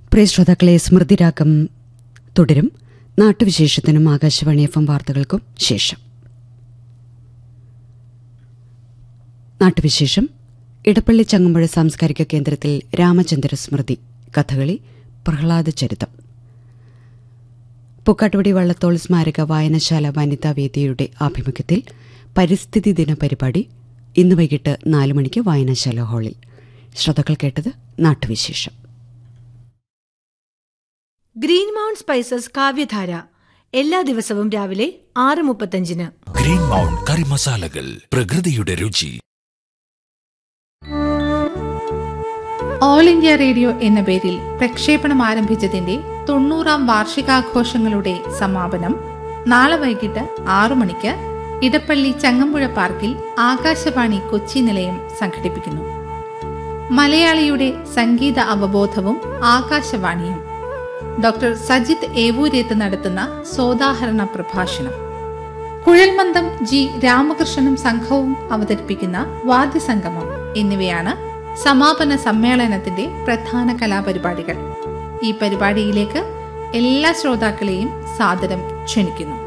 പ്രിയ ശ്രോതാക്കളെ സ്മൃതിരാഗം തുടരും നാട്ടുവിശേഷത്തിനും Akashvani F M വാർത്തകൾക്കും ശേഷം നാട്ടുവിശേഷം ഇടപ്പള്ളി ചങ്ങമ്പുഴ സാംസ്കാരിക കേന്ദ്രത്തിൽ രാമചന്ദ്ര സ്മൃതി കഥകളി പ്രഹ്ലാദ ചരിതം പൂക്കാട്ടുപടി വള്ളത്തോൾ സ്മാരക വായനശാല വനിതാ വേദിയുടെ ആഭിമുഖ്യത്തിൽ പരിസ്ഥിതി ദിന പരിപാടി ഇന്ന് വൈകിട്ട് നാല് മണിക്ക് വായനശാല ഹാളിൽ ശ്രോതാക്കൾ കേട്ടത് നാട്ടുവിശേഷം ഗ്രീൻ മൗണ്ട് സ്പൈസസ് കാവ്യധാര എല്ലാ ദിവസവും രാവിലെ ആറ് മുപ്പത്തഞ്ചിന് ഗ്രീൻ മൗണ്ട് കറി മസാലകൾ പ്രകൃതിയുടെ രുചി ഓൾ ഇന്ത്യ റേഡിയോ എന്ന പേരിൽ പ്രക്ഷേപണം ആരംഭിച്ചതിന്റെ തൊണ്ണൂറാം വാർഷികാഘോഷങ്ങളുടെ സമാപനം നാളെ വൈകിട്ട് ആറു മണിക്ക് ഇടപ്പള്ളി ചങ്ങമ്പുഴ പാർക്കിൽ ആകാശവാണി കൊച്ചി നിലയം സംഘടിപ്പിക്കുന്നു മലയാളിയുടെ സംഗീത അവബോധവും ആകാശവാണിയും ഡോക്ടർ സജിത് ഏവൂരേത്ത് നടത്തുന്ന സോദാഹരണ പ്രഭാഷണം കുഴൽമന്ദം ജി രാമകൃഷ്ണനും സംഘവും അവതരിപ്പിക്കുന്ന വാദ്യസംഗമം എന്നിവയാണ് സമാപന സമ്മേളനത്തിന്റെ പ്രധാന കലാപരിപാടികൾ ഈ പരിപാടിയിലേക്ക് എല്ലാ ശ്രോതാക്കളെയും സാദരം ക്ഷണിക്കുന്നു